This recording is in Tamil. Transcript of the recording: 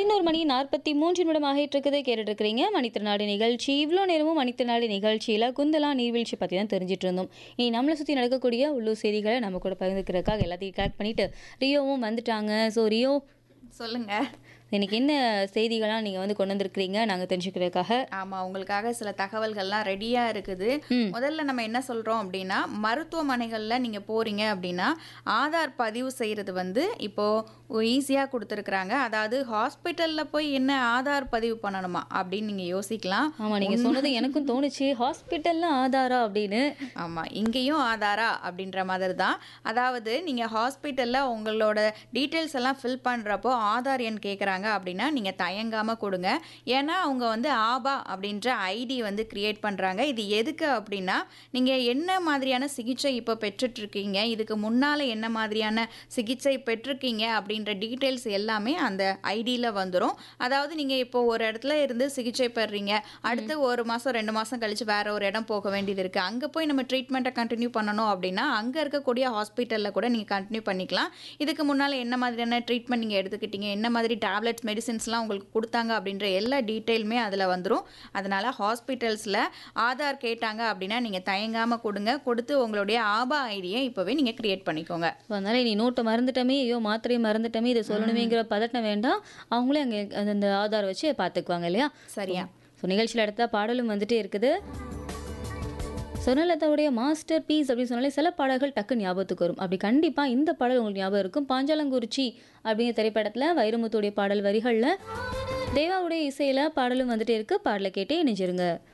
பதினோரு மணி நாற்பத்தி மூன்று நிமிடம் ஆகிட்டு இருக்குது கேட்டுட்டு இருக்கிறீங்க மணித்திருநாடு நிகழ்ச்சி இவ்வளோ நேரமும் மணித்திருநாடு நிகழ்ச்சியில் குந்தலா நீர்வீழ்ச்சி பற்றி தான் தெரிஞ்சிட்டு இருந்தோம் இனி நம்மளை சுற்றி நடக்கக்கூடிய உள்ளூர் செய்திகளை நம்ம கூட பகிர்ந்துக்கிறதுக்காக எல்லாத்தையும் கலெக்ட் பண்ணிட்டு ரியோவும் வந்துட்டாங்க ஸோ ரியோ சொல்லுங்க இன்னைக்கு என்ன செய்திகள்லாம் நீங்கள் வந்து கொண்டு வந்திருக்கிறீங்க நாங்கள் தெரிஞ்சுக்கிறதுக்காக ஆமா உங்களுக்காக சில தகவல்கள்லாம் ரெடியா இருக்குது ம். முதல்ல நம்ம என்ன சொல்றோம் அப்படின்னா மருத்துவமனைகள்ல நீங்க போறீங்க அப்படின்னா ஆதார் பதிவு செய்யறது வந்து இப்போ ஈஸியா கொடுத்துருக்குறாங்க அதாவது ஹாஸ்பிட்டல்ல போய் என்ன ஆதார் பதிவு பண்ணணுமா அப்படின்னு நீங்க யோசிக்கலாம் ஆமாம் நீங்கள் சொன்னது எனக்கும் தோணுச்சு ஹாஸ்பிட்டலில் ஆதாரா அப்படின்னு ஆமாம் இங்கேயும் ஆதாரா அப்படின்ற மாதிரி தான் அதாவது நீங்கள் ஹாஸ்பிட்டலில் உங்களோட டீட்டெயில்ஸ் எல்லாம் ஃபில் பண்ணுறப்போ ஆதார் எண் கேட்குறாங்க அப்படின்னா நீங்கள் தயங்காமல் கொடுங்க ஏன்னா அவங்க வந்து ஆபா அப்படின்ற ஐடி வந்து கிரியேட் பண்ணுறாங்க இது எதுக்கு அப்படின்னா நீங்கள் என்ன மாதிரியான சிகிச்சை இப்போ பெற்றுட்ருக்கீங்க இதுக்கு முன்னால் என்ன மாதிரியான சிகிச்சை பெற்றிருக்கீங்க அப்படின்ற டீட்டெயில்ஸ் எல்லாமே அந்த ஐடியில் வந்துடும் அதாவது நீங்கள் இப்போ ஒரு இடத்துல இருந்து சிகிச்சை பெறுறீங்க அடுத்து ஒரு மாதம் ரெண்டு மாதம் கழிச்சு வேற ஒரு இடம் போக வேண்டியது இருக்குது அங்கே போய் நம்ம ட்ரீட்மெண்ட்டை கண்டினியூ பண்ணணும் அப்படின்னா அங்கே இருக்கக்கூடிய ஹாஸ்பிட்டலில் கூட நீங்கள் கண்டினியூ பண்ணிக்கலாம் இதுக்கு முன்னால் என்ன மாதிரியான ட்ரீட்மெண்ட் நீங்கள் எடுத்துக்கிட்டீங்க என்ன மாதிரி டேப்லெட்ஸ் மெடிசின்ஸ்லாம் உங்களுக்கு கொடுத்தாங்க அப்படின்ற எல்லா டீட்டெயிலுமே அதில் வந்துடும் அதனால் ஹாஸ்பிட்டல்ஸில் ஆதார் கேட்டாங்க அப்படின்னா நீங்கள் தயங்காமல் கொடுங்க கொடுத்து உங்களுடைய ஆபா ஐடியை இப்போவே நீங்கள் க்ரியேட் பண்ணிக்கோங்க ஸோ அதனால நீ நோட்டை மறந்துட்டமே ஐயோ மாத்திரையை மறந்துட்டமே இதை சொல்லணுமேங்கிற பதட்டம் வேண்டாம் அவங்களே அங்கே அந்த ஆதார் வச்சு பார்த்துக்குவாங்க இல்லையா சரியா ஸோ நிகழ்ச்சியில் அடுத்த பாடலும் வந்துட்டே இருக்குது சொர்ணலதாவுடைய மாஸ்டர் பீஸ் அப்படின்னு சொன்னாலே சில பாடல்கள் டக்கு ஞாபகத்துக்கு வரும் அப்படி கண்டிப்பாக இந்த பாடல் உங்களுக்கு ஞாபகம் இருக்கும் பாஞ்சாலங்குறிச்சி அப்படிங்கிற திரைப்படத்தில் வைரமுத்துடைய பாடல் வரிகளில் தேவாவுடைய இசையில் பாடலும் வந்துட்டே இருக்கு பாடலை கேட்டே இணைஞ்சிருங்க